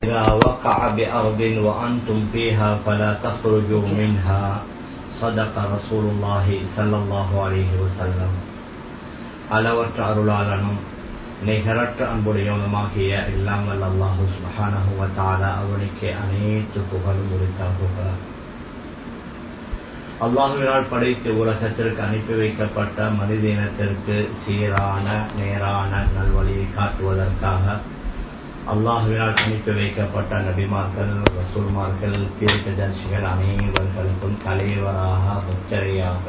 إذا وقع بأرض وأنتم فيها فلا تخرجوا منها صدق رسول الله صلى الله عليه وسلم அளவற்ற அருளாளனும் நிகரற்ற அன்புடையவனுமாகிய இல்லாமல் அல்லாஹு சுபஹானஹு வ தஆலா அவனுக்கு அனைத்து புகழும் உரித்தாகுக அல்லாஹுவினால் படைத்து உலகத்திற்கு அனுப்பி வைக்கப்பட்ட மனித இனத்திற்கு சீரான நேரான நல்வழியை காட்டுவதற்காக அல்லாஹுவினால் அனுப்பி வைக்கப்பட்ட நபிமார்கள் ரசூல்மார்கள் தீர்க்கதர்சிகள் அனைவர்களுக்கும் தலைவராக முச்சரையாக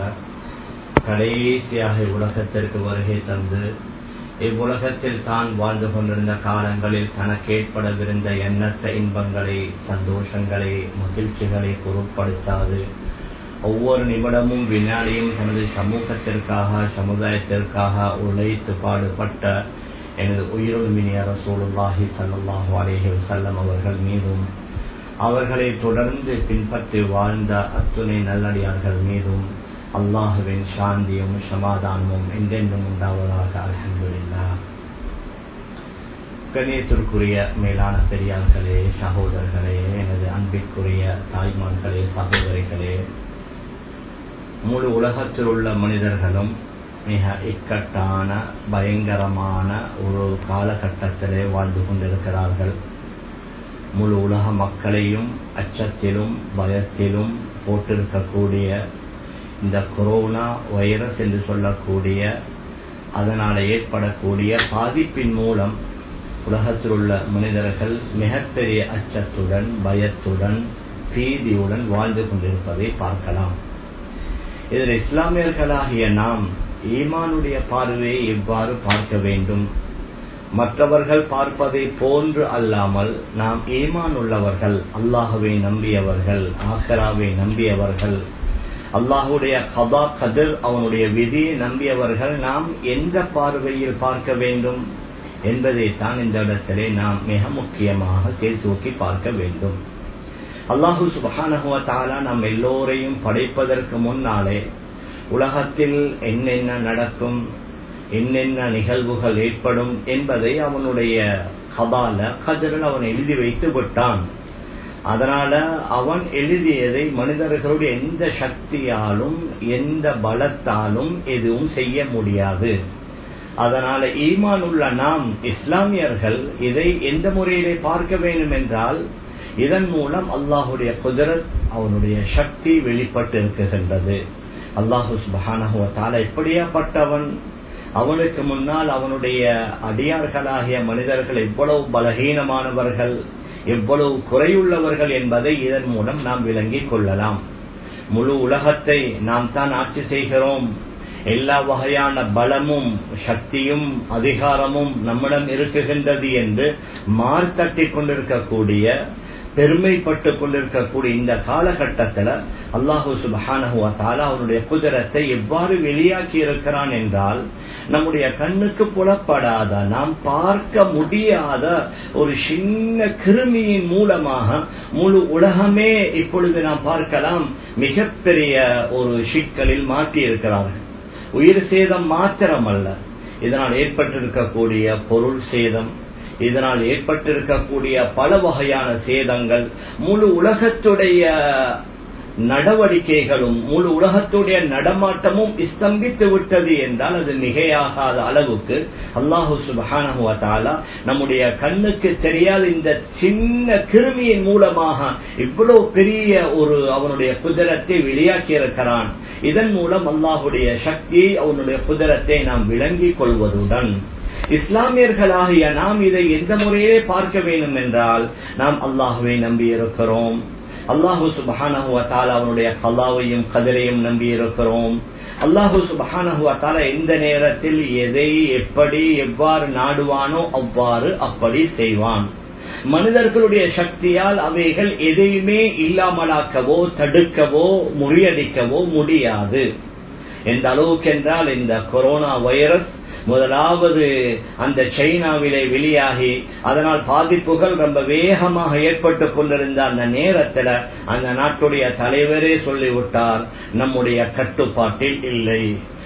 கடைசியாக உலகத்திற்கு வருகை தந்து இவ்வுலகத்தில் தான் வாழ்ந்து கொண்டிருந்த காலங்களில் தனக்கு ஏற்படவிருந்த எண்ணற்ற இன்பங்களை சந்தோஷங்களை மகிழ்ச்சிகளை பொருட்படுத்தாது ஒவ்வொரு நிமிடமும் வினாடியும் தனது சமூகத்திற்காக சமுதாயத்திற்காக உழைத்து பாடுபட்ட எனது உயிருமினிய ரசூலுல்லாஹி சல்லாஹூ அலேஹி வசல்லம் அவர்கள் மீதும் அவர்களை தொடர்ந்து பின்பற்றி வாழ்ந்த அத்துணை நல்லடியார்கள் மீதும் அல்லாஹுவின் சாந்தியும் சமாதானமும் என்றென்றும் உண்டாவதாக அலமதுல்லா கணியத்திற்குரிய மேலான பெரியார்களே சகோதரர்களே எனது அன்பிற்குரிய தாய்மார்களே சகோதரிகளே முழு உலகத்தில் உள்ள மனிதர்களும் மிக இக்கட்டான பயங்கரமான ஒரு காலகட்டத்திலே வாழ்ந்து கொண்டிருக்கிறார்கள் முழு உலக மக்களையும் அச்சத்திலும் பயத்திலும் போட்டிருக்கக்கூடிய இந்த கொரோனா வைரஸ் என்று சொல்லக்கூடிய அதனால் ஏற்படக்கூடிய பாதிப்பின் மூலம் உலகத்தில் உள்ள மனிதர்கள் மிகப்பெரிய அச்சத்துடன் பயத்துடன் பீதியுடன் வாழ்ந்து கொண்டிருப்பதை பார்க்கலாம் இதில் இஸ்லாமியர்களாகிய நாம் ஈமானுடைய பார்வையை எவ்வாறு பார்க்க வேண்டும் மற்றவர்கள் பார்ப்பதை போன்று அல்லாமல் நாம் ஈமான் உள்ளவர்கள் அல்லாஹுவை நம்பியவர்கள் ஆசராவை நம்பியவர்கள் அல்லாஹுடைய கதா கதிர் அவனுடைய விதியை நம்பியவர்கள் நாம் எந்த பார்வையில் பார்க்க வேண்டும் என்பதை தான் இந்த இடத்திலே நாம் மிக முக்கியமாக தேர்தூக்கி பார்க்க வேண்டும் அல்லாஹு சுபஹானகுவத்தாலா நாம் எல்லோரையும் படைப்பதற்கு முன்னாலே உலகத்தில் என்னென்ன நடக்கும் என்னென்ன நிகழ்வுகள் ஏற்படும் என்பதை அவனுடைய கபால கதிரில் அவன் எழுதி வைத்து விட்டான் அதனால அவன் எழுதியதை மனிதர்களுடைய எந்த சக்தியாலும் எந்த பலத்தாலும் எதுவும் செய்ய முடியாது அதனால ஈமான் உள்ள நாம் இஸ்லாமியர்கள் இதை எந்த முறையிலே பார்க்க வேண்டும் என்றால் இதன் மூலம் அல்லாஹுடைய குதிரத் அவனுடைய சக்தி வெளிப்பட்டு இருக்குகின்றது அல்லாஹு சுபஹானஹுவத்தால எப்படியாப்பட்டவன் அவனுக்கு முன்னால் அவனுடைய அடியார்களாகிய மனிதர்கள் எவ்வளவு பலகீனமானவர்கள் எவ்வளவு குறையுள்ளவர்கள் என்பதை இதன் மூலம் நாம் விளங்கிக் கொள்ளலாம் முழு உலகத்தை நாம் தான் ஆட்சி செய்கிறோம் எல்லா வகையான பலமும் சக்தியும் அதிகாரமும் நம்மிடம் இருக்குகின்றது என்று மார்த்தட்டி கொண்டிருக்கக்கூடிய பெருமைப்பட்டு கொண்டிருக்கக்கூடிய இந்த காலகட்டத்தில் அல்லாஹூ சுபஹானஹுவத்தாலா அவனுடைய குதிரத்தை எவ்வாறு வெளியாக்கி இருக்கிறான் என்றால் நம்முடைய கண்ணுக்கு புலப்படாத நாம் பார்க்க முடியாத ஒரு சின்ன கிருமியின் மூலமாக முழு உலகமே இப்பொழுது நாம் பார்க்கலாம் மிகப்பெரிய ஒரு சிக்கலில் மாற்றி இருக்கிறார்கள் உயிர் சேதம் மாத்திரமல்ல இதனால் ஏற்பட்டிருக்கக்கூடிய பொருள் சேதம் இதனால் ஏற்பட்டிருக்கக்கூடிய பல வகையான சேதங்கள் முழு உலகத்துடைய நடவடிக்கைகளும் முழு உலகத்துடைய நடமாட்டமும் ஸ்தம்பித்து விட்டது என்றால் அது மிகையாகாத அளவுக்கு அல்லாஹு சுபஹானஹுவத்தாலா நம்முடைய கண்ணுக்கு தெரியாத இந்த சின்ன கிருமியின் மூலமாக இவ்வளவு பெரிய ஒரு அவனுடைய குதிரத்தை வெளியாக்கி இருக்கிறான் இதன் மூலம் அல்லாஹுடைய சக்தியை அவனுடைய குதிரத்தை நாம் விளங்கிக் கொள்வதுடன் இஸ்லாமியர்களாகிய நாம் இதை எந்த முறையே பார்க்க வேண்டும் என்றால் நாம் அல்லாஹுவை நம்பி இருக்கிறோம் அல்லாஹு சுபஹானஹுவத்தால அவனுடைய கல்லாவையும் கதிரையும் நம்பி இருக்கிறோம் அல்லாஹு சுபஹானஹுவத்தால எந்த நேரத்தில் எதை எப்படி எவ்வாறு நாடுவானோ அவ்வாறு அப்படி செய்வான் மனிதர்களுடைய சக்தியால் அவைகள் எதையுமே இல்லாமலாக்கவோ தடுக்கவோ முறியடிக்கவோ முடியாது எந்த அளவுக்கு என்றால் இந்த கொரோனா வைரஸ் முதலாவது அந்த சைனாவிலே வெளியாகி அதனால் பாதிப்புகள் ரொம்ப வேகமாக ஏற்பட்டு கொண்டிருந்த அந்த நேரத்தில் அந்த நாட்டுடைய தலைவரே சொல்லிவிட்டார் நம்முடைய கட்டுப்பாட்டில் இல்லை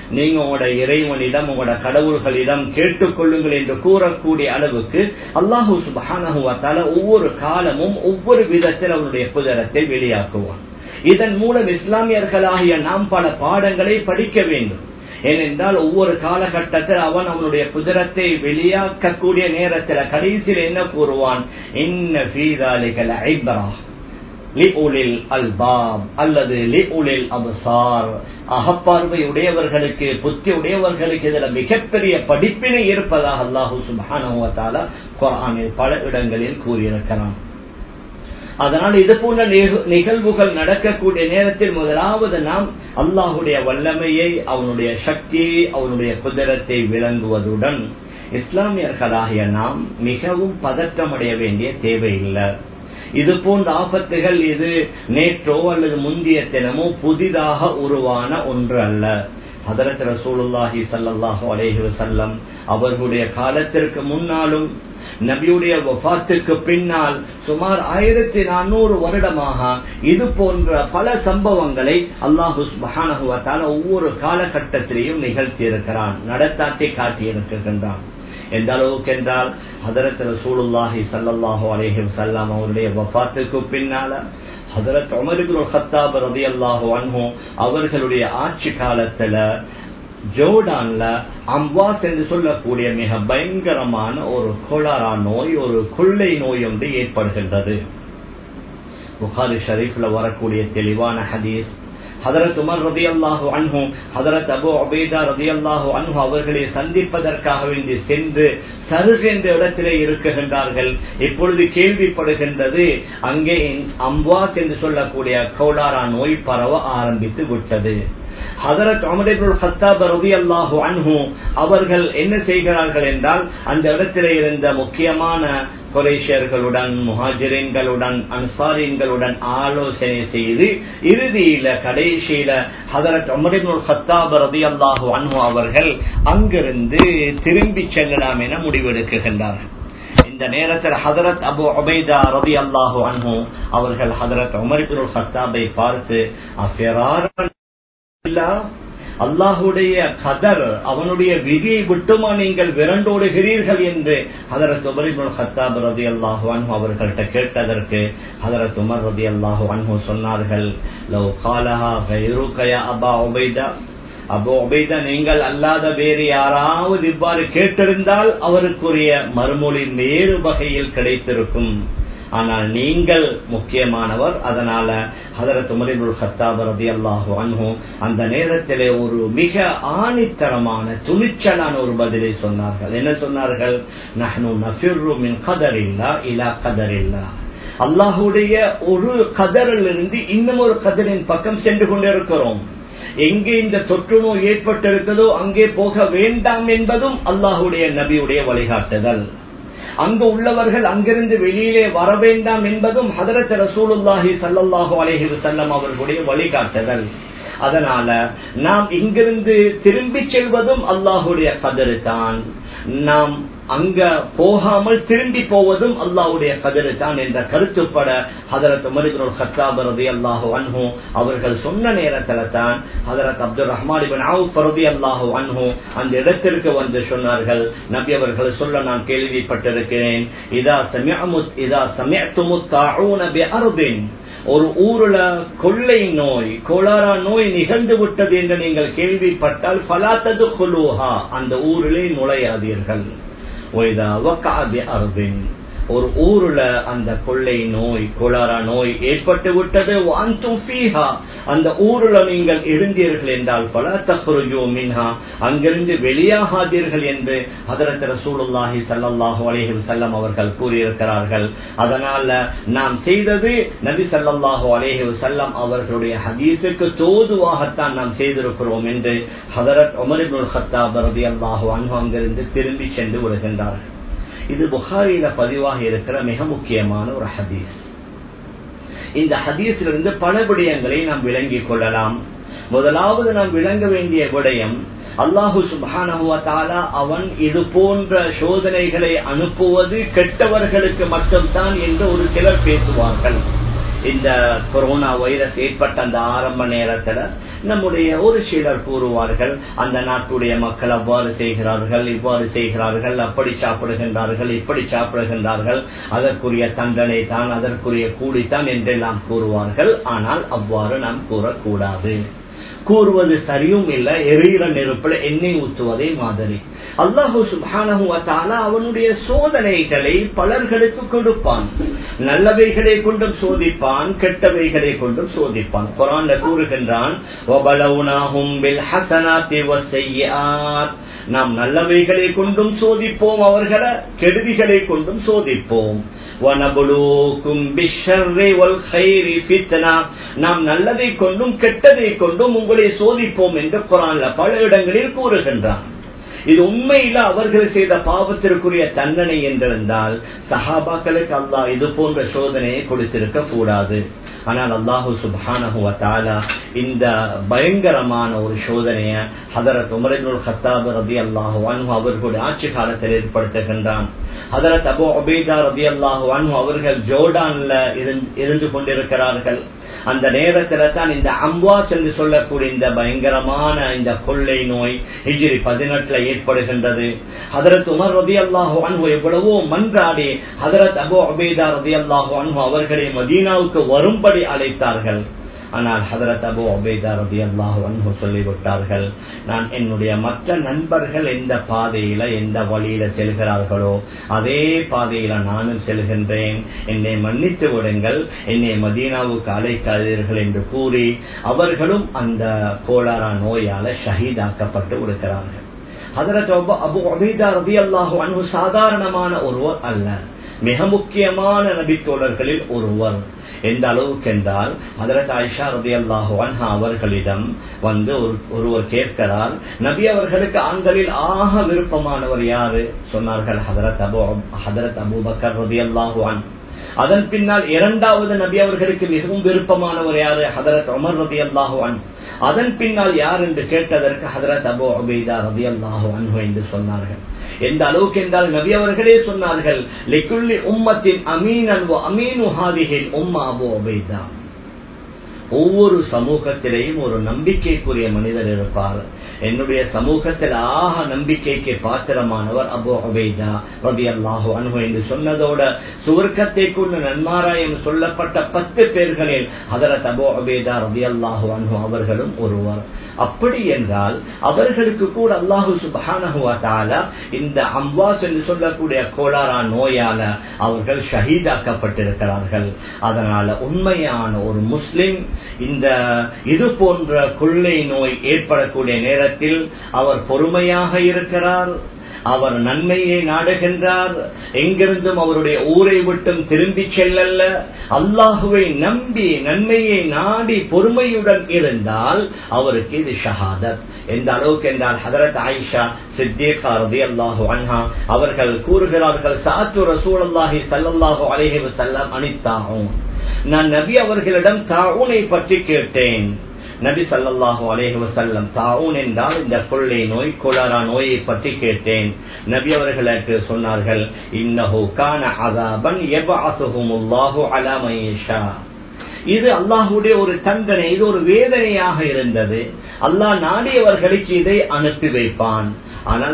நீங்க உங்களோட இறைவனிடம் உங்களோட கடவுள்களிடம் கேட்டுக்கொள்ளுங்கள் என்று கூறக்கூடிய அளவுக்கு அல்லாஹூ சுபானகுவத்தால ஒவ்வொரு காலமும் ஒவ்வொரு விதத்தில் அவனுடைய புதரத்தை வெளியாக்குவான் இதன் மூலம் இஸ்லாமியர்களாகிய நாம் பல பாடங்களை படிக்க வேண்டும் ஏனென்றால் ஒவ்வொரு காலகட்டத்தில் அவன் அவனுடைய குதிரத்தை வெளியாக்கக்கூடிய நேரத்தில் கடைசியில் என்ன கூறுவான் என்ன ஃபீதாலிகள் ஐபரா லிஉலில் அல்பாப் அல்லது லிஉலில் அபசார் அகப்பார்வை உடையவர்களுக்கு புத்தி உடையவர்களுக்கு இதுல மிகப்பெரிய படிப்பினை இருப்பதாக அல்லாஹூ சுபானுவத்தால குரானில் பல இடங்களில் கூறியிருக்கிறான் அதனால் இது போன்ற நிகழ்வுகள் நடக்கக்கூடிய நேரத்தில் முதலாவது நாம் அல்லாஹுடைய வல்லமையை அவனுடைய சக்தியை அவனுடைய குதிரத்தை விளங்குவதுடன் இஸ்லாமியர்களாகிய நாம் மிகவும் பதற்றமடைய வேண்டிய தேவையில்லை இது போன்ற ஆபத்துகள் இது நேற்றோ அல்லது முந்தைய தினமோ புதிதாக உருவான ஒன்று அல்ல ஹதரத் ரசூலுல்லாஹி சல்லாஹூ அலேஹி வசல்லம் அவர்களுடைய காலத்திற்கு முன்னாலும் நபியுடைய வஃத்துக்கு பின்னால் சுமார் ஆயிரத்தி நானூறு வருடமாக இது போன்ற பல சம்பவங்களை அல்லாஹு மகானகுவத்தால் ஒவ்வொரு காலகட்டத்திலையும் நிகழ்த்தி இருக்கிறான் நடத்தாட்டி காட்டியிருக்கின்றான் எந்த அளவுக்கு என்றால் ஹதரத் ரசூலுல்லாஹி சல்லாஹூ அலேஹி வசல்லாம் அவருடைய வஃத்துக்கு பின்னால ஹதரத் உமருகுல் ஹத்தாப் ரதி அல்லாஹு அன்ஹோ அவர்களுடைய ஆட்சி காலத்துல ஜோர்டான்ல அம்வாஸ் என்று சொல்லக்கூடிய மிக பயங்கரமான ஒரு கொலரா நோய் ஒரு கொள்ளை நோய் ஒன்று ஏற்படுகின்றது புகாரி ஷரீஃப்ல வரக்கூடிய தெளிவான ஹதீஸ் ஹதரத் உமர் ரதி அல்லாஹு அன்ஹு ஹதரத் அபு அபேதா ரதி அல்லாஹு அன்ஹு அவர்களை சந்திப்பதற்காக வேண்டி சென்று சருகு என்ற இடத்திலே இருக்குகின்றார்கள் இப்பொழுது கேள்விப்படுகின்றது அங்கே அம்வாஸ் என்று சொல்லக்கூடிய கோலாரா நோய் பரவ ஆரம்பித்து விட்டது ஹதரத் அமரேபுல் ஹத்தாப் ரவி அல்லாஹு அன்ஹு அவர்கள் என்ன செய்கிறார்கள் என்றால் அந்த இடத்திலே இருந்த முக்கியமான குரேஷியர்களுடன் முஹாஜிரின்களுடன் அன்சாரின்களுடன் ஆலோசனை செய்து இறுதியில கடைசியில ஹதரத் அமரேபுல் ஹத்தாப் ரவி அல்லாஹு அன்ஹு அவர்கள் அங்கிருந்து திரும்பி செல்லலாம் என முடிவெடுக்குகின்றார்கள் இந்த நேரத்தில் ஹதரத் அபு அபைதா ரவி அல்லாஹு அன்ஹு அவர்கள் ஹதரத் உமரிபுல் ஹத்தாபை பார்த்து அஃபெராரன் அல்லாஹுடைய கதர் அவனுடைய விதியை விட்டுமா நீங்கள் விரண்டோடுகிறீர்கள் என்று ஹதரத் உமரிபுல் ஹத்தாப் ரதி அல்லாஹு அன்ஹு அவர்கள்ட்ட கேட்டதற்கு ஹதரத் உமர் ரதி அல்லாஹு அன்ஹு சொன்னார்கள் லவ் காலஹா கைருக்கயா அபா உபைதா அபோ உபைதா நீங்கள் அல்லாத வேறு யாராவது இவ்வாறு கேட்டிருந்தால் அவருக்குரிய மறுமொழி வேறு வகையில் கிடைத்திருக்கும் ஆனால் நீங்கள் முக்கியமானவர் அதனால ஹதரத் உமரிபுல் ஹத்தாப் ரதி அல்லாஹு அன்ஹு அந்த நேரத்திலே ஒரு மிக ஆணித்தரமான துணிச்சலான ஒரு பதிலை சொன்னார்கள் என்ன சொன்னார்கள் நஹ்னு நஃபிர்ரு மின் கதரில்லா இலா கதரில்லா அல்லாஹுடைய ஒரு கதரில் இருந்து இன்னும் ஒரு கதரின் பக்கம் சென்று கொண்டிருக்கிறோம் எங்கே இந்த தொற்று நோய் ஏற்பட்டிருக்கிறதோ அங்கே போக வேண்டாம் என்பதும் அல்லாஹுடைய நபியுடைய வழிகாட்டுதல் அங்கு உள்ளவர்கள் அங்கிருந்து வெளியிலே வர வேண்டாம் என்பதும் ஹதரத் ரசூலுல்லாஹி சல்லாஹூ அலஹி வசல்லம் அவர்களுடைய வழிகாட்டுதல் அதனால நாம் இங்கிருந்து திரும்பி செல்வதும் அல்லாஹுடைய கதறு தான் நாம் அங்க போகாமல் திரும்பி போவதும் அல்லாஹுடைய கதிரு தான் என்ற கருத்துப்பட ஹதரத் உமரிபுல் ஹத்தாப் ரதி அல்லாஹு அன்ஹு அவர்கள் சொன்ன நேரத்துல தான் ஹதரத் அப்துல் ரஹ்மான் இபின் அவுப் ரதி அல்லாஹு அன்ஹு அந்த இடத்திற்கு வந்து சொன்னார்கள் நபி அவர்கள் சொல்ல நான் கேள்விப்பட்டிருக்கிறேன் இதா சமியமுத் இதா சமியத்துமுத் தாஊன பி அர்தின் ஒரு ஊர்ல கொள்ளை நோய் கோளாரா நோய் நிகழ்ந்து விட்டது என்று நீங்கள் கேள்விப்பட்டால் பலாத்தது குலூஹா அந்த ஊரிலே நுழையாதீர்கள் ஒரு ஊருல அந்த கொள்ளை நோய் கொளாரா நோய் ஏற்பட்டு விட்டது அந்த ஊருல நீங்கள் இருந்தீர்கள் என்றால் பல தகுருஜோ மின்ஹா அங்கிருந்து வெளியாகாதீர்கள் என்று ஹதரத் ரசூலுல்லாஹி சல்லாஹூ அலேஹி செல்லம் அவர்கள் கூறியிருக்கிறார்கள் அதனால நாம் செய்தது நபி சல்லாஹூ அலேஹி செல்லம் அவர்களுடைய ஹதீஸுக்கு தோதுவாகத்தான் நாம் செய்திருக்கிறோம் என்று ஹதரத் உமரிபுல் ஹத்தாப் ரதி அல்லாஹூ அன்ஹு அங்கிருந்து திரும்பி சென்று விடுகின்றார்கள் இது புகாரியில பதிவாக இருக்கிற மிக முக்கியமான ஒரு ஹதீஸ் இந்த ஹதீஸிலிருந்து பல விடயங்களை நாம் விளங்கிக் கொள்ளலாம் முதலாவது நாம் விளங்க வேண்டிய விடயம் அல்லாஹு சுபானா அவன் இது போன்ற சோதனைகளை அனுப்புவது கெட்டவர்களுக்கு மட்டும்தான் என்று ஒரு சிலர் பேசுவார்கள் இந்த கொரோனா வைரஸ் ஏற்பட்ட அந்த ஆரம்ப நேரத்துல நம்முடைய ஒரு சிலர் கூறுவார்கள் அந்த நாட்டுடைய மக்கள் அவ்வாறு செய்கிறார்கள் இவ்வாறு செய்கிறார்கள் அப்படி சாப்பிடுகின்றார்கள் இப்படி சாப்பிடுகின்றார்கள் அதற்குரிய தண்டனை தான் அதற்குரிய கூலித்தான் என்றெல்லாம் கூறுவார்கள் ஆனால் அவ்வாறு நாம் கூறக்கூடாது கூறுவது சரியும் இல்ல எரியிற நெருப்புல எண்ணெய் ஊற்றுவதே மாதிரி அல்லாஹூ சுபானகுவத்தால அவனுடைய சோதனைகளை பலர்களுக்கு கொடுப்பான் நல்லவைகளை கொண்டும் சோதிப்பான் கெட்டவைகளை கொண்டும் சோதிப்பான் குரான்ல கூறுகின்றான் நாம் நல்லவைகளை கொண்டும் சோதிப்போம் அவர்களை கெடுதிகளை கொண்டும் சோதிப்போம் நாம் நல்லதை கொண்டும் கெட்டதை கொண்டும் உங்களை சோதிப்போம் என்று குரான்ல பல இடங்களில் கூறுகின்றான் இது உண்மையில அவர்கள் செய்த பாவத்திற்குரிய தண்டனை என்றிருந்தால் சஹாபாக்களுக்கு அல்லாஹ் இது போன்ற சோதனையை கொடுத்திருக்க கூடாது ஆனால் அல்லாஹு சுபானஹுவத்தாலா இந்த பயங்கரமான ஒரு சோதனைய ஹதரத் உமரினுல் ஹத்தாப் ரபி அல்லாஹு அன்ஹு அவர்களுடைய ஆட்சி காலத்தில் ஏற்படுத்துகின்றான் ஹதரத் அபு அபேதா ரபி அல்லாஹு அன்ஹு அவர்கள் ஜோர்டான்ல இருந்து கொண்டிருக்கிறார்கள் அந்த நேரத்துல தான் இந்த அம்வாஸ் என்று சொல்லக்கூடிய இந்த பயங்கரமான இந்த கொள்ளை நோய் ஹிஜிரி பதினெட்டுல ஏற்படுகின்றது ஹதரத் உமர் ரதி அல்லாஹு அன்ஹு எவ்வளவோ மன்றாடி ஹதரத் அபு அபேதா ரதி அல்லாஹு அன்ஹு அவர்களை மதீனாவுக்கு வரும்படி அழைத்தார்கள் ஆனால் ஹதரத் அபு அபேதா ரபி அல்லாஹு அன்ஹு சொல்லிவிட்டார்கள் நான் என்னுடைய மற்ற நண்பர்கள் எந்த பாதையில எந்த வழியில செல்கிறார்களோ அதே பாதையில நானும் செல்கின்றேன் என்னை மன்னித்து விடுங்கள் என்னை மதீனாவுக்கு அழைக்காதீர்கள் என்று கூறி அவர்களும் அந்த கோளாரா நோயால ஷஹீதாக்கப்பட்டு விடுகிறார்கள் ஹதரத் அபு அபேதா ரபி அல்லாஹு அன்ஹு சாதாரணமான ஒருவர் அல்ல மிக முக்கியமான நபித்தோழர்களில் ஒருவர் எந்த அளவுக்கு என்றால் அதற்கு ஆயிஷா ரபி அல்லாஹு அன்ஹா அவர்களிடம் வந்து ஒருவர் கேட்கிறார் நபி அவர்களுக்கு ஆண்களில் ஆக விருப்பமானவர் யாரு சொன்னார்கள் ஹதரத் அபு ஹதரத் அபூபக்கர் ரபி அல்லாஹு அன் அதன் பின்னால் இரண்டாவது நபி அவர்களுக்கு மிகவும் விருப்பமானவர் யாரு ஹதரத் உமர் ரபி அல்லாஹு அன் அதன் பின்னால் யார் என்று கேட்டதற்கு ஹதரத் அபு அபேதா ரபி அல்லாஹு அன்ஹு என்று சொன்னார்கள் எந்த அளவுக்கு என்றால் நபி அவர்களே சொன்னார்கள் லிக்குள்ளி உம்மத்தின் அமீனன் அமீனு ஹாதிஹில் உம்மா அபு அபேதா ஒவ்வொரு சமூகத்திலேயும் ஒரு நம்பிக்கைக்குரிய மனிதர் இருப்பார் என்னுடைய சமூகத்தில் ஆக நம்பிக்கைக்கு பாத்திரமானவர் அபு அபேதா ரபி அல்லாஹு அனுபவம் என்று சொன்னதோட சுவர்க்கத்தை கொண்டு நன்மாராயம் சொல்லப்பட்ட பத்து பேர்களில் ஹதரத் அபு அபேதா ரபி அல்லாஹு அனுபவம் அவர்களும் ஒருவர் அப்படி என்றால் அவர்களுக்கு கூட அல்லாஹு சுபானகுவால இந்த அம்வாஸ் என்று சொல்லக்கூடிய கோளாரா நோயால அவர்கள் ஷஹீதாக்கப்பட்டிருக்கிறார்கள் அதனால உண்மையான ஒரு முஸ்லிம் இந்த இது போன்ற கொள்ளை நோய் ஏற்படக்கூடிய நேரத்தில் அவர் பொறுமையாக இருக்கிறார் அவர் நன்மையை நாடுகின்றார் எங்கிருந்தும் அவருடைய ஊரை விட்டும் திரும்பி செல்லல்ல அல்லாஹுவை நம்பி நன்மையை நாடி பொறுமையுடன் இருந்தால் அவருக்கு இது ஷஹாதத் எந்த அளவுக்கு என்றால் ஹதரத் ஆயிஷா சித்தேகா ரதி அல்லாஹு அன்ஹா அவர்கள் கூறுகிறார்கள் சாத்து ரசூல் அல்லாஹி சல்லாஹு அலேஹி வசல்லம் அனித்தாகும் நான் நபி அவர்களிடம் தாவுனை பற்றி கேட்டேன் நபி சல்லாஹு அலேஹி வசல்லம் தாவுன் என்றால் இந்த கொள்ளை நோய் கொலரா நோயை பற்றி கேட்டேன் நபி அவர்களுக்கு சொன்னார்கள் இன்னஹு கான அதாபன் எபாசுஹுமுல்லாஹு அலாமையேஷா இது அல்லாஹுடைய ஒரு தண்டனை இது ஒரு வேதனையாக இருந்தது அல்லாஹ் நாடியவர்களுக்கு இதை அனுப்பி வைப்பான் ஆனால்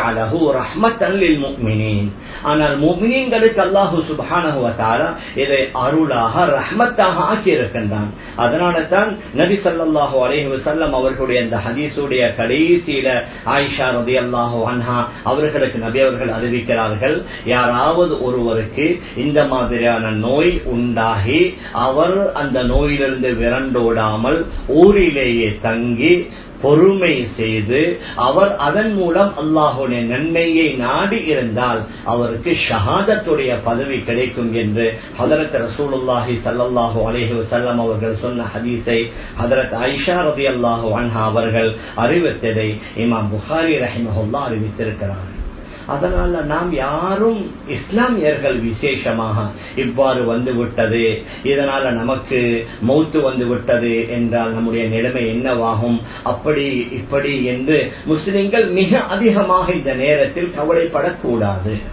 ஆனால் முக்மீன்களுக்கு அல்லாஹு சுபானகுவத்தால இதை அருளாக ரஹ்மத்தாக ஆக்கி இருக்கின்றான் அதனால தான் நபி சல்லாஹூ அலேஹி வசல்லம் அவர்களுடைய அந்த ஹதீஸுடைய கடைசியில ஆயிஷா ரதி அல்லாஹூ அன்ஹா அவர்களுக்கு நபி அவர்கள் அறிவிக்கிறார்கள் யாராவது ஒருவருக்கு இந்த மாதிரியான நோய் உண்டாகி அவர் அந்த நோயிலிருந்து விரண்டோடாமல் ஊரிலேயே தங்கி பொறுமை செய்து அவர் அதன் மூலம் அல்லாஹுடைய நன்மையை நாடி இருந்தால் அவருக்கு ஷஹாதத்துடைய பதவி கிடைக்கும் என்று ஹதரத் ரசூலுல்லாஹி சல்லாஹூ அலேஹி வசல்லம் அவர்கள் சொன்ன ஹதீஸை ஹதரத் ஐஷா ரதி அல்லாஹூ அன்ஹா அவர்கள் அறிவித்ததை இமாம் புகாரி ரஹிமஹுல்லா அறிவித்திருக்கிறார் அதனால நாம் யாரும் இஸ்லாமியர்கள் விசேஷமாக இவ்வாறு வந்து விட்டது இதனால நமக்கு மௌத்து வந்து விட்டது என்றால் நம்முடைய நிலைமை என்னவாகும் அப்படி இப்படி என்று முஸ்லிம்கள் மிக அதிகமாக இந்த நேரத்தில் கவலைப்படக்கூடாது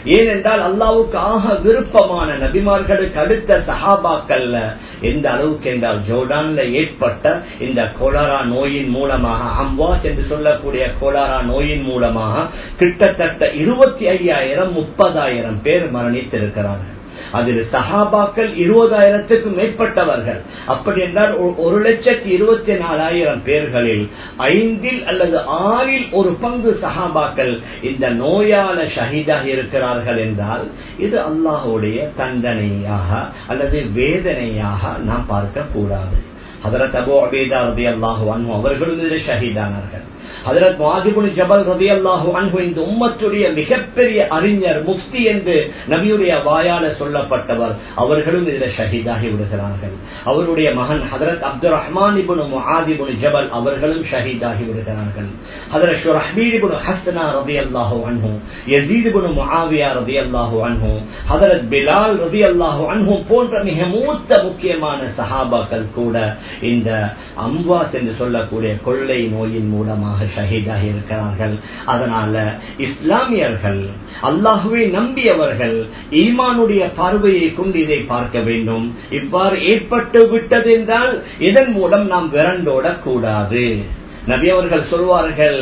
ஏனென்றால் அல்லாவுக்கு ஆக விருப்பமான நபிமார்களுக்கு அடுத்த சஹாபாக்கள்ல எந்த அளவுக்கு என்றால் ஜோர்டான்ல ஏற்பட்ட இந்த கோலாரா நோயின் மூலமாக அம்வாஸ் என்று சொல்லக்கூடிய கோலாரா நோயின் மூலமாக கிட்டத்தட்ட இருபத்தி ஐயாயிரம் முப்பதாயிரம் பேர் மரணித்திருக்கிறார்கள் அதில் சஹாபாக்கள் இருபதாயிரத்துக்கும் மேற்பட்டவர்கள் அப்படி என்றால் ஒரு லட்சத்தி இருபத்தி நாலாயிரம் பேர்களில் ஐந்தில் அல்லது ஆறில் ஒரு பங்கு சஹாபாக்கள் இந்த நோயால ஷஹீதாக இருக்கிறார்கள் என்றால் இது அல்லாஹுடைய தண்டனையாக அல்லது வேதனையாக நாம் பார்க்க கூடாது ஹதரத் அபு அபேதா ரதி அல்லாஹு அன்ஹு அவர்களும் இதில் ஷஹீதானார்கள் ஹதரத் மாதிபுன் ஜபல் ரதி அல்லாஹு அன்ஹு இந்த உம்மத்துடைய மிகப்பெரிய அறிஞர் முஃப்தி என்று நபியுடைய வாயால சொல்லப்பட்டவர் அவர்களும் இதில் ஷஹீதாகி விடுகிறார்கள் அவருடைய மகன் ஹதரத் அப்துல் ரஹ்மான் இபுன் முஹாதிபுன் ஜபல் அவர்களும் ஷஹீதாகி விடுகிறார்கள் ஹதரத் ஷுரஹ்பீர் இபுன் ஹஸ்னா ரதி அல்லாஹு அன்ஹு யசீத் இபுன் முஆவியா ரதி அல்லாஹு அன்ஹு ஹதரத் பிலால் ரதி அல்லாஹு அன்ஹு போன்ற மிக மூத்த முக்கியமான சஹாபாக்கள் கூட இந்த அம்வாஸ் என்று சொல்லக்கூடிய கொள்ளை நோயின் மூலமாக ஷஹீதாக இருக்கிறார்கள் அதனால இஸ்லாமியர்கள் அல்லாஹுவை நம்பியவர்கள் ஈமானுடைய பார்வையை கொண்டு இதை பார்க்க வேண்டும் இவ்வாறு ஏற்பட்டு விட்டது என்றால் இதன் மூலம் நாம் விரண்டோட கூடாது நபி அவர்கள் சொல்வார்கள்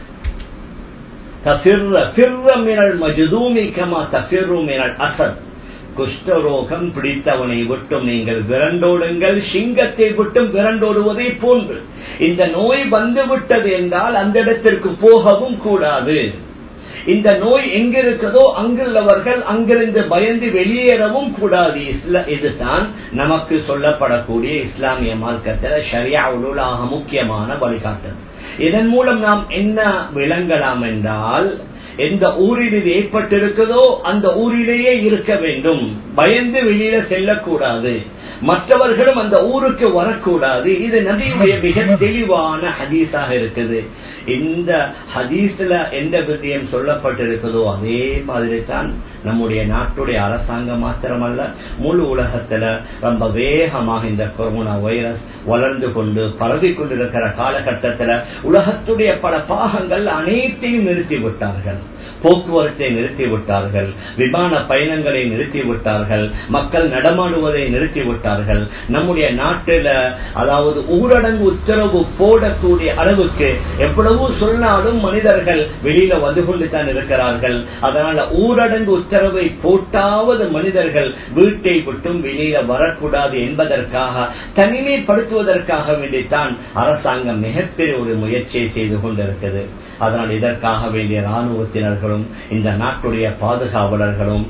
அசத் குஷ்டரோகம் பிடித்தவனை விட்டும் நீங்கள் விரண்டோடுங்கள் சிங்கத்தை விட்டும் விரண்டோடுவதை போன்று இந்த நோய் வந்துவிட்டது என்றால் அந்த இடத்திற்கு போகவும் கூடாது இந்த நோய் எங்க இருக்குதோ அங்குள்ளவர்கள் அங்கிருந்து பயந்து வெளியேறவும் கூடாது இதுதான் நமக்கு சொல்லப்படக்கூடிய இஸ்லாமிய மார்க்கத்தில் ஷரியா உலாக முக்கியமான வழிகாட்டல் இதன் மூலம் நாம் என்ன விளங்கலாம் என்றால் எந்த ஊரில் இது ஏற்பட்டிருக்குதோ அந்த ஊரிலேயே இருக்க வேண்டும் பயந்து வெளியில செல்லக்கூடாது மற்றவர்களும் அந்த ஊருக்கு வரக்கூடாது இது நபியுடைய மிக தெளிவான ஹதீஸாக இருக்குது இந்த ஹதீஸ்ல எந்த வித்தியம் சொல்லப்பட்டிருக்குதோ அதே மாதிரி தான் நம்முடைய நாட்டுடைய அரசாங்கம் மாத்திரமல்ல முழு உலகத்துல ரொம்ப வேகமாக இந்த கொரோனா வைரஸ் வளர்ந்து கொண்டு பரவி கொண்டிருக்கிற காலகட்டத்தில் உலகத்துடைய பல பாகங்கள் அனைத்தையும் நிறுத்திவிட்டார்கள் போக்குவரத்தை நிறுத்திவிட்டார்கள் விமான பயணங்களை நிறுத்திவிட்டார்கள் மக்கள் நடமாடுவதை நிறுத்திவிட்டார்கள் நம்முடைய நாட்டில் அதாவது ஊரடங்கு உத்தரவு போடக்கூடிய அளவுக்கு எவ்வளவு சொன்னாலும் மனிதர்கள் வெளியில வந்து கொண்டு தான் இருக்கிறார்கள் அதனால ஊரடங்கு உத்தரவை போட்டாவது மனிதர்கள் வீட்டை விட்டும் வெளியில வரக்கூடாது என்பதற்காக தனிமைப்படுத்துவதற்காக வேண்டித்தான் அரசாங்கம் மிகப்பெரிய ஒரு முயற்சியை செய்து கொண்டிருக்கிறது அதனால் இதற்காக வேண்டிய ராணுவத்தினர்களும் இந்த நாட்டுடைய பாதுகாவலர்களும்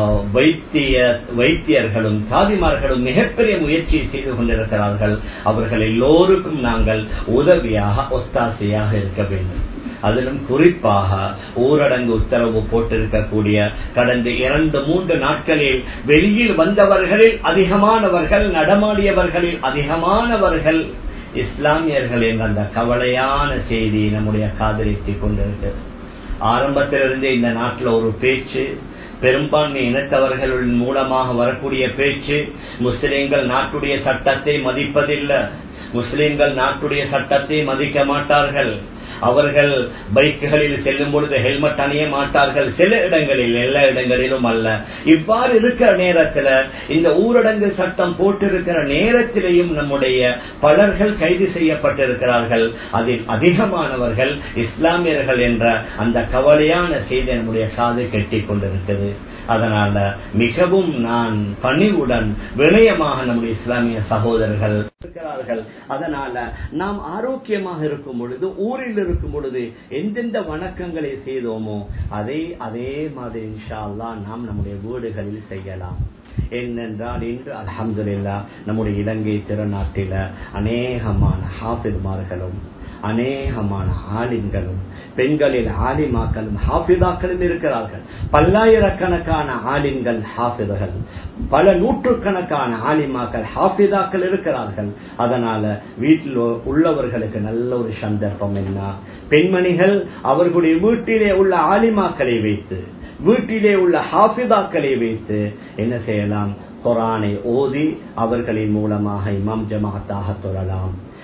வைத்திய வைத்தியர்களும் சாதிமார்களும் மிகப்பெரிய முயற்சியை செய்து கொண்டிருக்கிறார்கள் அவர்கள் எல்லோருக்கும் நாங்கள் உதவியாக ஒத்தாசையாக இருக்க வேண்டும் அதிலும் குறிப்பாக ஊரடங்கு உத்தரவு போட்டிருக்கக்கூடிய கடந்த இரண்டு மூன்று நாட்களில் வெளியில் வந்தவர்களில் அதிகமானவர்கள் நடமாடியவர்களில் அதிகமானவர்கள் இஸ்லாமியர்கள் என்ற அந்த கவலையான செய்தி நம்முடைய காதலித்துக் கொண்டிருக்கிறது ஆரம்பத்திலிருந்தே இந்த நாட்டில் ஒரு பேச்சு பெரும்பான்மை இனத்தவர்களின் மூலமாக வரக்கூடிய பேச்சு முஸ்லிம்கள் நாட்டுடைய சட்டத்தை மதிப்பதில்லை முஸ்லிம்கள் நாட்டுடைய சட்டத்தை மதிக்க மாட்டார்கள் அவர்கள் பைக்குகளில் செல்லும் பொழுது ஹெல்மெட் அணிய மாட்டார்கள் சில இடங்களில் எல்லா இடங்களிலும் அல்ல இவ்வாறு இருக்கிற நேரத்தில் இந்த ஊரடங்கு சட்டம் போட்டிருக்கிற நேரத்திலேயும் நம்முடைய பலர்கள் கைது செய்யப்பட்டிருக்கிறார்கள் அதில் அதிகமானவர்கள் இஸ்லாமியர்கள் என்ற அந்த கவலையான செய்தி நம்முடைய காது கெட்டிக் கொண்டிருக்கிறது அதனால மிகவும் நான் பணிவுடன் வினயமாக நம்முடைய இஸ்லாமிய சகோதரர்கள் இருக்கிறார்கள் அதனால நாம் ஆரோக்கியமாக இருக்கும் பொழுது ஊரில் இருக்கும் பொழுது எந்தெந்த வணக்கங்களை செய்தோமோ அதே அதே மாதிரி இன்ஷா அல்லா நாம் நம்முடைய வீடுகளில் செய்யலாம் ஏனென்றால் இன்று அலமதுல்லா நம்முடைய இலங்கை திருநாட்டில அநேகமான ஹாஃபித்மார்களும் அநேகமான ஆலிம்களும் பெண்களில் ஆலிமாக்களும் ஹாஃபிதாக்களும் இருக்கிறார்கள் பல்லாயிரக்கணக்கான ஆலிம்கள் ஹாஃபிதர்கள் பல நூற்றுக்கணக்கான ஆலிமாக்கள் ஹாஃபிதாக்கள் இருக்கிறார்கள் அதனால வீட்டில் உள்ளவர்களுக்கு நல்ல ஒரு சந்தர்ப்பம் என்ன பெண்மணிகள் அவர்களுடைய வீட்டிலே உள்ள ஆலிமாக்களை வைத்து வீட்டிலே உள்ள ஹாஃபிதாக்களை வைத்து என்ன செய்யலாம் குரானை ஓதி அவர்களின் மூலமாக இமாம் ஜமாத்தாக தொழலாம்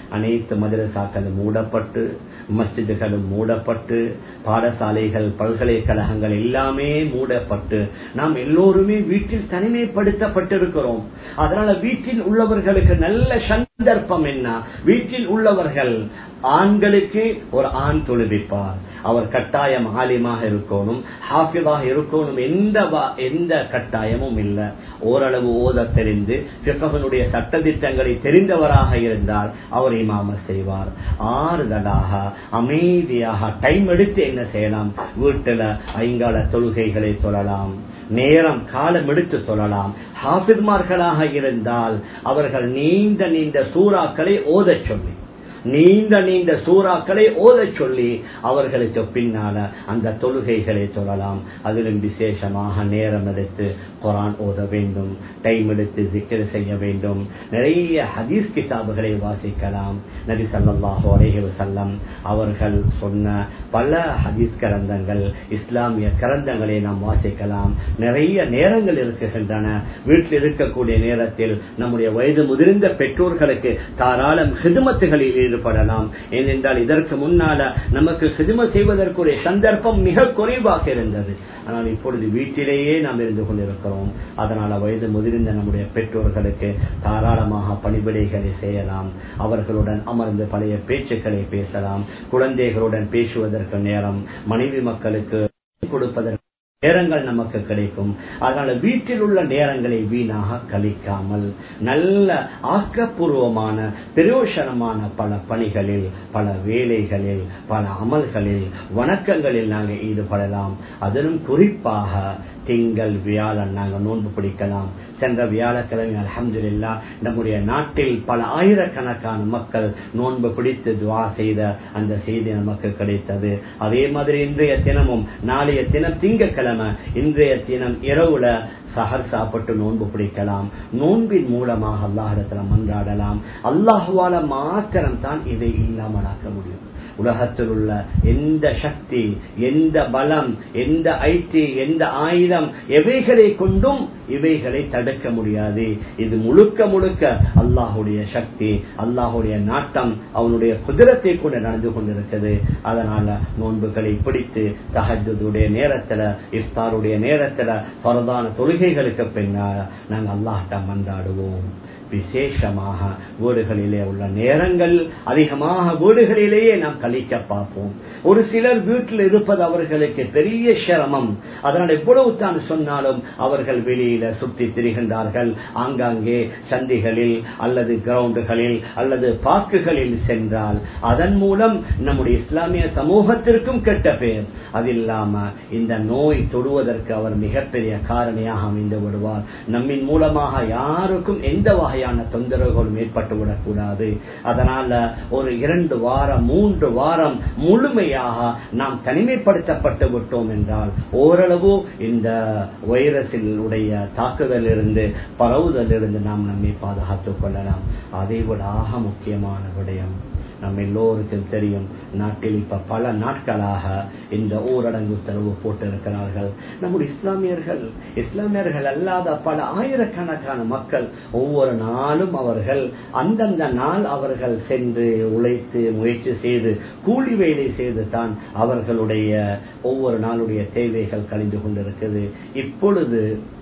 அனைத்து மதரசாக்களும் மூடப்பட்டு மஸ்ஜிதுகளும் மூடப்பட்டு பாடசாலைகள் பல்கலைக்கழகங்கள் எல்லாமே மூடப்பட்டு நாம் எல்லோருமே வீட்டில் தனிமைப்படுத்தப்பட்டிருக்கிறோம் அதனால வீட்டில் உள்ளவர்களுக்கு நல்ல சந்தர்ப்பம் என்ன வீட்டில் உள்ளவர்கள் ஆண்களுக்கு ஒரு ஆண் தொழுவிப்பார் அவர் கட்டாயம் ஆலிமாக இருக்கணும் ஹாஃபிதாக இருக்கணும் எந்த எந்த கட்டாயமும் இல்லை ஓரளவு ஓத தெரிந்து பிறகனுடைய சட்டத்திட்டங்களை தெரிந்தவராக இருந்தால் அவர் இமாம செய்வார் ஆறுதலாக அமைதியாக டைம் எடுத்து என்ன செய்யலாம் வீட்டுல ஐங்கால தொழுகைகளை சொல்லலாம் நேரம் காலம் எடுத்து சொல்லலாம் ஹாபித்மார்களாக இருந்தால் அவர்கள் நீண்ட நீண்ட சூறாக்களை ஓதச் சொல்லி நீண்ட நீண்ட சூறாக்களை ஓதச் சொல்லி அவர்களுக்கு பின்னால அந்த தொழுகைகளை சொல்லலாம் அதிலும் விசேஷமாக நேரம் எடுத்து குரான் ஓத வேண்டும் டைம் எடுத்து சிக்கர் செய்ய வேண்டும் நிறைய ஹதீஸ் கிதாபுகளை வாசிக்கலாம் நபி சல்லாஹூ அலேஹி வசல்லம் அவர்கள் சொன்ன பல ஹதீஸ் கரந்தங்கள் இஸ்லாமிய கரந்தங்களை நாம் வாசிக்கலாம் நிறைய நேரங்கள் இருக்குகின்றன வீட்டில் இருக்கக்கூடிய நேரத்தில் நம்முடைய வயது முதிர்ந்த பெற்றோர்களுக்கு தாராளம் ஹிதுமத்துகளில் ஈடுபடலாம் ஏனென்றால் இதற்கு முன்னால நமக்கு சிதும செய்வதற்குரிய சந்தர்ப்பம் மிக குறைவாக இருந்தது ஆனால் இப்பொழுது வீட்டிலேயே நாம் இருந்து கொண்டிருக்கிறோம் அதனால வயது முதிர்ந்த நம்முடைய பெற்றோர்களுக்கு தாராளமாக பணிவிடைகளை செய்யலாம் அவர்களுடன் அமர்ந்து பழைய பேச்சுக்களை பேசலாம் குழந்தைகளுடன் பேசுவதற்கு நேரம் மனைவி மக்களுக்கு கொடுப்பதற்கு நேரங்கள் நமக்கு கிடைக்கும் அதனால வீட்டில் உள்ள நேரங்களை வீணாக கழிக்காமல் நல்ல ஆக்கப்பூர்வமான பிரயோசனமான பல பணிகளில் பல வேலைகளில் பல அமல்களில் வணக்கங்களில் நாங்கள் ஈடுபடலாம் அதிலும் குறிப்பாக திங்கள் வியாழன் நாங்கள் நோன்பு பிடிக்கலாம் சென்ற வியாழக்கிழமை அலமதுல்லா நம்முடைய நாட்டில் பல ஆயிரக்கணக்கான மக்கள் நோன்பு பிடித்து துவா செய்த அந்த செய்தி நமக்கு கிடைத்தது அதே மாதிரி இன்றைய தினமும் நாளைய தினம் திங்கக்கிழமை இன்றைய தினம் இரவுல சஹர் சாப்பிட்டு நோன்பு பிடிக்கலாம் நோன்பின் மூலமாக அல்லாஹிடத்துல மன்றாடலாம் அல்லாஹுவால மாத்திரம் தான் இதை இல்லாமலாக்க முடியும் உலகத்தில் உள்ள எந்த சக்தி எந்த பலம் எந்த ஐடி எந்த ஆயுதம் எவைகளை கொண்டும் இவைகளை தடுக்க முடியாது இது முழுக்க முழுக்க அல்லாஹுடைய சக்தி அல்லாஹுடைய நாட்டம் அவனுடைய குதிரத்தை கூட நடந்து கொண்டிருக்கிறது அதனால நோன்புகளை பிடித்து தஹஜுடைய நேரத்துல இஃப்தாருடைய நேரத்துல பரதான தொழுகைகளுக்கு பின்னால் நாங்கள் அல்லாஹ்ட்ட மன்றாடுவோம் விசேஷமாக வீடுகளிலே உள்ள நேரங்கள் அதிகமாக வீடுகளிலேயே நாம் கழிக்க பார்ப்போம் ஒரு சிலர் வீட்டில் இருப்பது அவர்களுக்கு பெரிய சிரமம் அதனால் எவ்வளவு தான் சொன்னாலும் அவர்கள் வெளியில சுற்றி திரிகின்றார்கள் ஆங்காங்கே சந்திகளில் அல்லது கிரவுண்டுகளில் அல்லது பார்க்குகளில் சென்றால் அதன் மூலம் நம்முடைய இஸ்லாமிய சமூகத்திற்கும் கெட்ட பெயர் அது இல்லாம இந்த நோய் தொடுவதற்கு அவர் மிகப்பெரிய காரணியாக அமைந்து விடுவார் நம்மின் மூலமாக யாருக்கும் எந்த வகையான தொந்தரவுகளும் ஏற்பட்டுவிடக் கூடாது அதனால ஒரு இரண்டு வாரம் மூன்று வாரம் முழுமையாக நாம் தனிமைப்படுத்தப்பட்டு விட்டோம் என்றால் ஓரளவு இந்த வைரஸில் உடைய தாக்குதல் இருந்து பரவுதல் இருந்து நாம் நம்மை பாதுகாத்துக் கொள்ளலாம் அதை விட ஆக முக்கியமான விடயம் நம்ம எல்லோருக்கும் தெரியும் நாட்டில் இப்ப பல நாட்களாக இந்த ஊரடங்கு உத்தரவு போட்டிருக்கிறார்கள் நம்முடைய இஸ்லாமியர்கள் இஸ்லாமியர்கள் அல்லாத பல ஆயிரக்கணக்கான மக்கள் ஒவ்வொரு நாளும் அவர்கள் அந்தந்த நாள் அவர்கள் சென்று உழைத்து முயற்சி செய்து கூலி வேலை செய்து தான் அவர்களுடைய ஒவ்வொரு நாளுடைய தேவைகள் கழிந்து கொண்டிருக்கிறது இப்பொழுது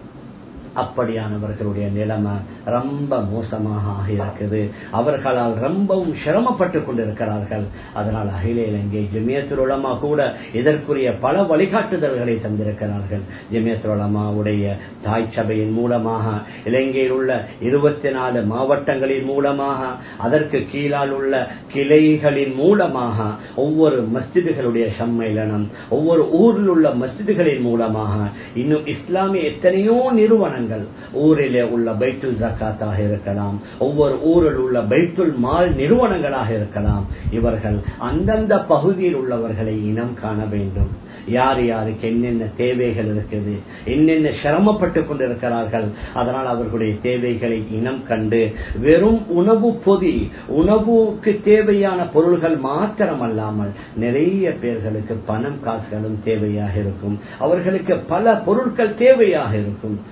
அப்படியானவர்களுடைய நிலைமை ரொம்ப மோசமாக ஆகியிருக்குது அவர்களால் ரொம்பவும் சிரமப்பட்டு கொண்டிருக்கிறார்கள் அதனால் அகில இலங்கை ஜெமியத்துல் உலமா கூட இதற்குரிய பல வழிகாட்டுதல்களை தந்திருக்கிறார்கள் ஜெமியத்துல் உலமாவுடைய தாய் சபையின் மூலமாக இலங்கையில் உள்ள இருபத்தி நாலு மாவட்டங்களின் மூலமாக அதற்கு கீழால் உள்ள கிளைகளின் மூலமாக ஒவ்வொரு மஸ்ஜிதுகளுடைய சம்மேளனம் ஒவ்வொரு ஊரில் உள்ள மஸ்ஜிதுகளின் மூலமாக இன்னும் இஸ்லாமிய எத்தனையோ நிறுவனங்கள் ஊரிலே உள்ள பைத்துல் ஜக்காத்தாக இருக்கலாம் ஒவ்வொரு ஊரில் உள்ள பைத்துல் மால் நிறுவனங்களாக இருக்கலாம் இவர்கள் அந்தந்த பகுதியில் உள்ளவர்களை இனம் காண வேண்டும் யார் யாருக்கு என்னென்ன தேவைகள் இருக்குது என்னென்ன சிரமப்பட்டு கொண்டிருக்கிறார்கள் அதனால் அவர்களுடைய தேவைகளை இனம் கண்டு வெறும் உணவு பொதி உணவுக்கு தேவையான பொருள்கள் மாத்திரம் அல்லாமல் நிறைய பேர்களுக்கு பணம் காசுகளும் தேவையாக இருக்கும் அவர்களுக்கு பல பொருட்கள் தேவையாக இருக்கும் சில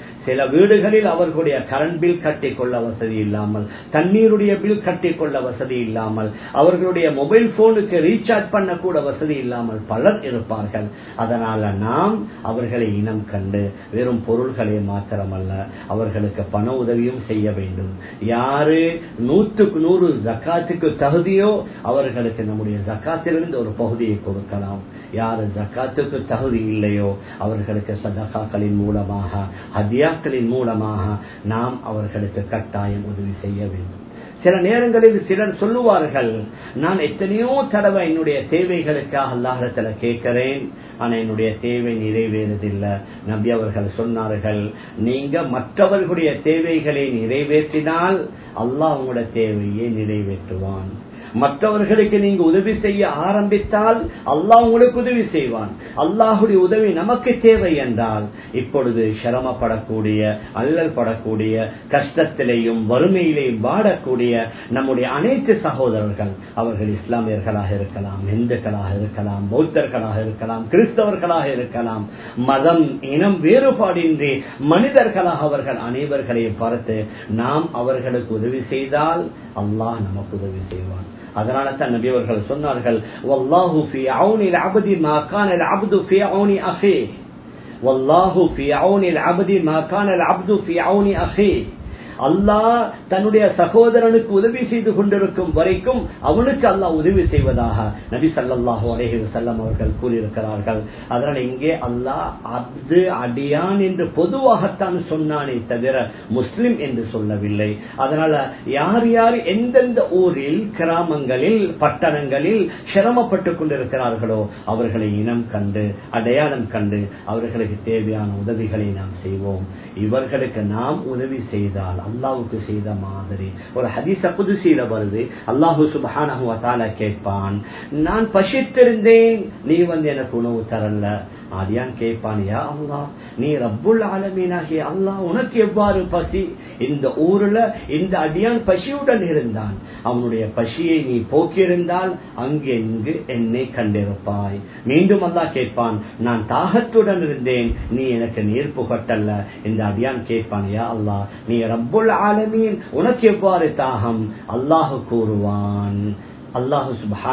சில வீடுகளில் அவர்களுடைய கரண்ட் பில் கட்டிக்கொள்ள வசதி இல்லாமல் தண்ணீருடைய பில் கட்டிக்கொள்ள வசதி இல்லாமல் அவர்களுடைய மொபைல் போனுக்கு ரீசார்ஜ் பண்ண கூட வசதி இல்லாமல் பலர் இருப்பார்கள் அதனால நாம் அவர்களை இனம் கண்டு வெறும் பொருள்களை மாத்திரமல்ல அவர்களுக்கு பண உதவியும் செய்ய வேண்டும் யாரு நூற்றுக்கு நூறு ஜக்காத்துக்கு தகுதியோ அவர்களுக்கு நம்முடைய ஜக்காத்திலிருந்து ஒரு பகுதியை கொடுக்கலாம் யாரு ஜக்காத்துக்கு தகுதி இல்லையோ அவர்களுக்கு சதகாக்களின் மூலமாக ஹதியாக்களின் மூலமாக நாம் அவர்களுக்கு கட்டாயம் உதவி செய்ய வேண்டும் சில நேரங்களில் சிலர் சொல்லுவார்கள் நான் எத்தனையோ தடவை என்னுடைய தேவைகளுக்காக அல்லாஹத்துல கேட்கிறேன் ஆனா என்னுடைய தேவை நிறைவேறதில்லை நபி அவர்கள் சொன்னார்கள் நீங்க மற்றவர்களுடைய தேவைகளை நிறைவேற்றினால் அல்லாஹ் உங்களோட தேவையை நிறைவேற்றுவான் மற்றவர்களுக்கு நீங்க உதவி செய்ய ஆரம்பித்தால் அல்லாஹ் உங்களுக்கு உதவி செய்வான் அல்லாஹுடைய உதவி நமக்கு தேவை என்றால் இப்பொழுது சிரமப்படக்கூடிய அல்லல் படக்கூடிய கஷ்டத்திலேயும் வறுமையிலேயும் வாடக்கூடிய நம்முடைய அனைத்து சகோதரர்கள் அவர்கள் இஸ்லாமியர்களாக இருக்கலாம் இந்துக்களாக இருக்கலாம் பௌத்தர்களாக இருக்கலாம் கிறிஸ்தவர்களாக இருக்கலாம் மதம் இனம் வேறுபாடின்றி மனிதர்களாக அவர்கள் அனைவர்களையும் பார்த்து நாம் அவர்களுக்கு உதவி செய்தால் அல்லாஹ் நமக்கு உதவி செய்வான் அதனால தான் நபி அவர்கள் சொன்னார்கள் வல்லாஹு ஃபி அவுனி அபதி மா கான அப்து ஃபி அவுனி அஹி வல்லாஹு ஃபி அவுனி அபதி மா கான அப்து ஃபி அவுனி அஹி அல்லாஹ் தன்னுடைய சகோதரனுக்கு உதவி செய்து கொண்டிருக்கும் வரைக்கும் அவனுக்கு அல்லாஹ் உதவி செய்வதாக நபி சல்லாஹூ அலஹி வசல்லம் அவர்கள் கூறியிருக்கிறார்கள் அதனால் இங்கே அல்லாஹ் அப்து அடியான் என்று பொதுவாகத்தான் சொன்னானே தவிர முஸ்லிம் என்று சொல்லவில்லை அதனால யார் யார் எந்தெந்த ஊரில் கிராமங்களில் பட்டணங்களில் சிரமப்பட்டுக் கொண்டிருக்கிறார்களோ அவர்களை இனம் கண்டு அடையாளம் கண்டு அவர்களுக்கு தேவையான உதவிகளை நாம் செய்வோம் இவர்களுக்கு நாம் உதவி செய்தால் அல்லாவுக்கு செய்த மாதிரி ஒரு ஹதீச புதுசீல வருது அல்லாஹு சுபான கேட்பான் நான் பசித்திருந்தேன் நீ வந்து எனக்கு உணவு தரல அடியான் கேட்பானியா அல்லா நீ ரப்புல் ஆலமீனாகிய அல்லா உனக்கு எவ்வாறு பசி இந்த ஊர்ல இந்த அடியான் பசியுடன் இருந்தான் அவனுடைய பசியை நீ போக்கியிருந்தால் அங்கெங்கு என்னை கண்டிருப்பாய் மீண்டும் அல்லா கேட்பான் நான் தாகத்துடன் இருந்தேன் நீ எனக்கு நீர் புகட்டல்ல இந்த அடியான் கேட்பானியா அல்லா நீ ரப்புல் ஆலமீன் உனக்கு எவ்வாறு தாகம் அல்லாஹு கூறுவான் அல்லாஹு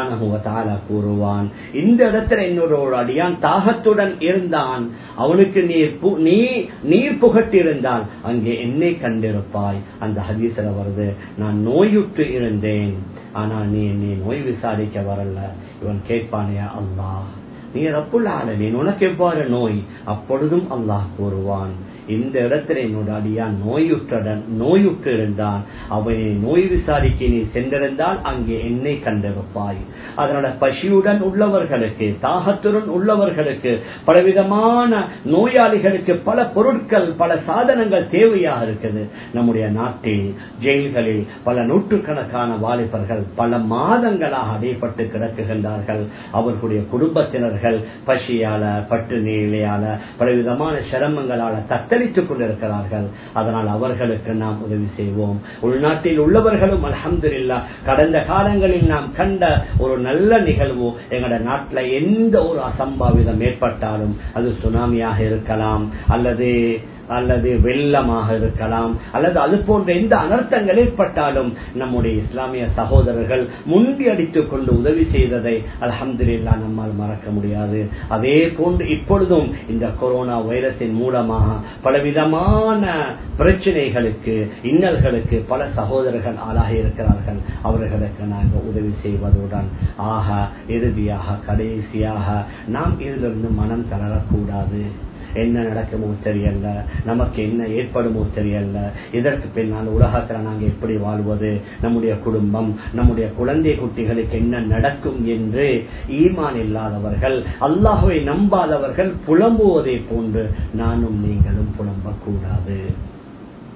சுபான கூறுவான் இந்த இடத்துல என்னோட ஒரு அடியான் தாகத்துடன் இருந்தான் அவனுக்கு நீர் நீ நீர் புகட்டிருந்தால் அங்கே என்னை கண்டிருப்பாய் அந்த ஹதீசல வருது நான் நோயுற்று இருந்தேன் ஆனால் நீ என்னை நோய் விசாரிக்க வரல இவன் கேட்பானையா அல்லாஹ் நீ ரப்புல் ஆலமீன் உனக்கு எவ்வாறு நோய் அப்பொழுதும் அல்லாஹ் கூறுவான் இந்த இடத்துல என்னோட அடியான் நோயுற்றுடன் நோயுற்று இருந்தான் அவனை நோய் விசாரிக்க நீ சென்றிருந்தால் அங்கே என்னை கண்டிருப்பாய் அதனால பசியுடன் உள்ளவர்களுக்கு தாகத்துடன் உள்ளவர்களுக்கு பலவிதமான நோயாளிகளுக்கு பல பொருட்கள் பல சாதனங்கள் தேவையாக இருக்குது நம்முடைய நாட்டில் ஜெயில்களில் பல நூற்றுக்கணக்கான வாலிபர்கள் பல மாதங்களாக அடைப்பட்டு கிடக்குகின்றார்கள் அவர்களுடைய குடும்பத்தினர்கள் பசியால பட்டு நீளையால பலவிதமான சிரமங்களால தத்தளித்துக் கொண்டிருக்கிறார்கள் அதனால் அவர்களுக்கு நாம் உதவி செய்வோம் உள்நாட்டில் உள்ளவர்களும் அலமதுல்லா கடந்த காலங்களில் நாம் கண்ட ஒரு நல்ல நிகழ்வு எங்களோட நாட்டில் எந்த ஒரு அசம்பாவிதம் ஏற்பட்டாலும் அது சுனாமியாக இருக்கலாம் அல்லது அல்லது வெள்ளமாக இருக்கலாம் அல்லது அது போன்ற எந்த அனர்த்தங்கள் ஏற்பட்டாலும் நம்முடைய இஸ்லாமிய சகோதரர்கள் முந்தி அடித்துக் கொண்டு உதவி செய்ததை அலமதுல்லா நம்மால் மறக்க முடியாது அதே போன்று இப்பொழுதும் இந்த கொரோனா வைரஸின் மூலமாக பலவிதமான பிரச்சனைகளுக்கு இன்னல்களுக்கு பல சகோதரர்கள் ஆளாக இருக்கிறார்கள் அவர்களுக்கு நாங்கள் உதவி செய்வதுடன் ஆக இறுதியாக கடைசியாக நாம் இதிலிருந்து மனம் தளரக்கூடாது என்ன நடக்குமோ தெரியல நமக்கு என்ன ஏற்படுமோ தெரியல இதற்கு பின்னால் உலகத்தில் நாங்கள் எப்படி வாழ்வது நம்முடைய குடும்பம் நம்முடைய குழந்தை குட்டிகளுக்கு என்ன நடக்கும் என்று ஈமான் இல்லாதவர்கள் அல்லாஹுவை நம்பாதவர்கள் புலம்புவதை போன்று நானும் நீங்களும் புலம்பக்கூடாது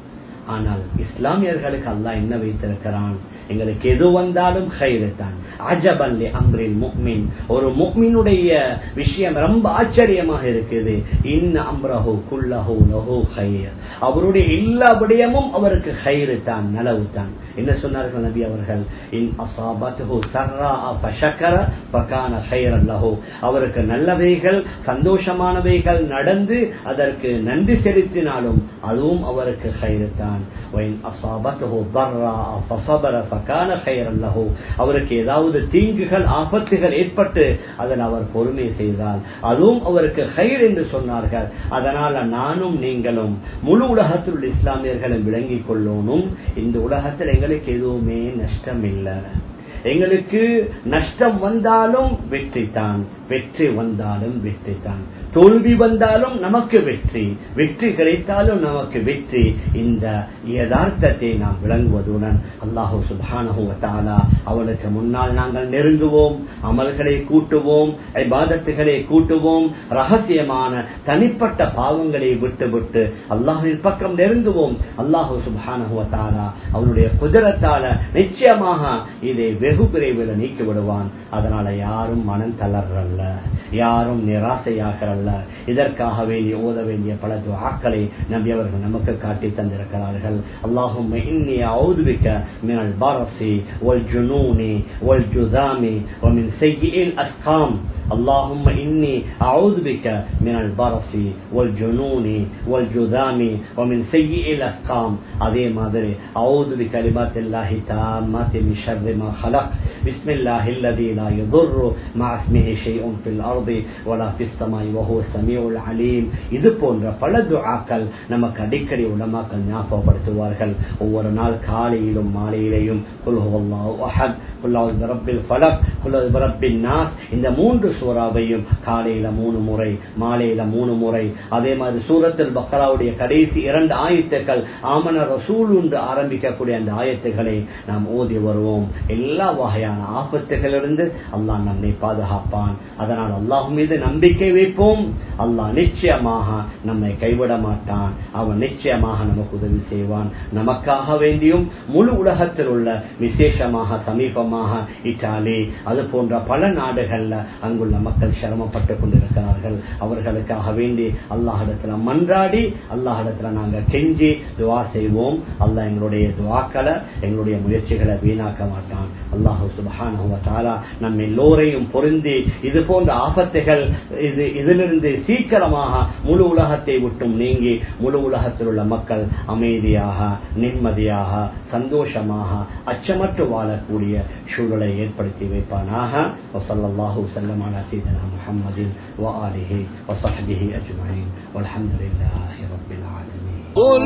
ஆனால் இஸ்லாமியர்களுக்கு அல்லாஹ் என்ன வைத்திருக்கிறான் எங்களுக்கு எது வந்தாலும் கயிறு தான் அஜபல்லி அம்ரில் முக்மின் ஒரு முக்மினுடைய விஷயம் ரொம்ப ஆச்சரியமாக இருக்குது இன்ன அம்ரஹு குல்லஹு லஹு கயிர் அவருடைய எல்லா விடயமும் அவருக்கு கயிறு தான் நலவு தான் என்ன சொன்னார்கள் நபி அவர்கள் இன் அசாபத்துஹு சர்ரா ஃபஷக்கர ஃபகான கைரன் லஹு அவருக்கு நல்லவைகள் சந்தோஷமானவைகள் நடந்து அதற்கு நன்றி செலுத்தினாலும் அதுவும் அவருக்கு கயிறு தான் ஒயின் அசாபத்துஹு பர்ரா ஃபஸபர ஃபகான கைரன் லஹு அவருக்கு ஏதாவது தீங்குகள் ஆபத்துகள் ஏற்பட்டு அதில் அவர் பொறுமை செய்தால் அதுவும் அவருக்கு கயிர் என்று சொன்னார்கள் அதனால நானும் நீங்களும் முழு உலகத்தில் உள்ள இஸ்லாமியர்களும் விளங்கிக் கொள்ளணும் இந்த உலகத்தில் எங்களுக்கு எதுவுமே நஷ்டம் இல்லை எங்களுக்கு நஷ்டம் வந்தாலும் வெற்றி தான் வெற்றி வந்தாலும் வெற்றி தான் தோல்வி வந்தாலும் நமக்கு வெற்றி வெற்றி கிடைத்தாலும் நமக்கு வெற்றி இந்த யதார்த்தத்தை நாம் விளங்குவதுடன் அல்லாஹூ சுபானஹூவத்தாலா அவனுக்கு முன்னால் நாங்கள் நெருங்குவோம் அமல்களை கூட்டுவோம் பாதத்துகளை கூட்டுவோம் ரகசியமான தனிப்பட்ட பாவங்களை விட்டு விட்டு அல்லாஹின் பக்கம் நெருங்குவோம் அல்லாஹூ சுபானஹூவத்தாலா அவனுடைய குதிரத்தால நிச்சயமாக இதை வெகு விரைவில் நீக்கி விடுவான் அதனால யாரும் மனம் தளர்றல்ல யாரும் நிராசையாகிறல்ல இதற்காக வேண்டி ஓத வேண்டிய பல துவாக்களை நம்பி அவர்கள் நமக்கு காட்டி தந்திருக்கிறார்கள் அல்லாஹும் இன்னி அவுதுவிக்க மினல் பாரசி ஒல் ஜுனூனி ஒல் ஜுதாமி ومن سيئ الأسقام اللهم إني أعوذ بك من البرص والجنون والجذام ومن سيئ الأسقام அதே மாதிரி أعوذ بكلمات الله تامات من شر ما خلق بسم الله الذي لا يضر مع اسمه شيء في الأرض ولا في السماء وهو السميع العليم இது போன்ற பல துஆக்கள் நமக்கு அடிக்கடி உலமாக்கள் ஞாபகப்படுத்துவார்கள் ஒவ்வொரு நாள் காலையிலும் மாலையிலேயும் குல் ஹுவல்லாஹு அஹத் குல் அவுது பிரப்பில் ஃபலக் குல் அவுது பிரப்பின் நாஸ் இந்த மூன்று சூறாவையும் காலையில மூணு முறை மாலையில மூணு முறை அதே மாதிரி சூரத்தில் பக்ராவுடைய கடைசி இரண்டு ஆயத்துக்கள் ஆமன ரசூல் என்று ஆரம்பிக்கக்கூடிய அந்த ஆயத்துக்களை நாம் ஓதி வருவோம் எல்லா வகையான ஆபத்துகளிலிருந்து அல்லாஹ் நம்மை பாதுகாப்பான் அதனால் அல்லாஹ் மீது நம்பிக்கை வைப்போம் அல்லாஹ் நிச்சயமாக நம்மை கைவிட மாட்டான் அவன் நிச்சயமாக நமக்கு உதவி செய்வான் நமக்காக வேண்டியும் முழு உலகத்தில் உள்ள விசேஷமாக சமீபமாக இட்டாலி அது போன்ற பல நாடுகள்ல அங்குள்ள மக்கள் சிரமப்பட்டுக் கொண்டிருக்கிறார்கள் அவர்களுக்காக வேண்டி அல்லாஹிடத்துல மன்றாடி அல்லாஹிடத்துல நாங்க கெஞ்சி துவா செய்வோம் அல்லாஹ் எங்களுடைய துவாக்களை எங்களுடைய முயற்சிகளை வீணாக்க மாட்டான் அல்லாஹு சுபஹானா நம் எல்லோரையும் பொருந்தி இது போன்ற ஆபத்துகள் இது இதிலிருந்து சீக்கிரமாக முழு உலகத்தை விட்டும் நீங்கி முழு உலகத்தில் உள்ள மக்கள் அமைதியாக நிம்மதியாக சந்தோஷமாக அச்சமற்று வாழக்கூடிய சூழலை ஏற்படுத்தி வைப்பானாக وصلى وسلم على سيدنا محمد وآله وصحبه أجمعين والحمد لله رب العالمين قل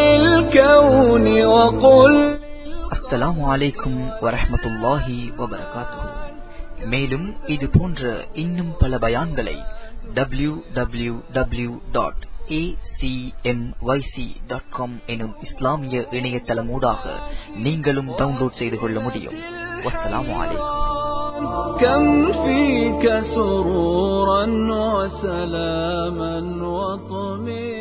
للكون وقل அஸ்ஸலாமு அலைக்கும் வரஹ்மத்துல்லாஹி வபரகாத்துஹு மேலும் இது போன்ற இன்னும் பல பயான்களை W W W dot acmyc.com எனும் இஸ்லாமிய இணையதளமூடாக நீங்களும் டவுன்லோட் செய்து கொள்ள முடியும் வஸ்ஸலாமு அலைக்கும் كم فيك سرورا وسلاما وطمئنا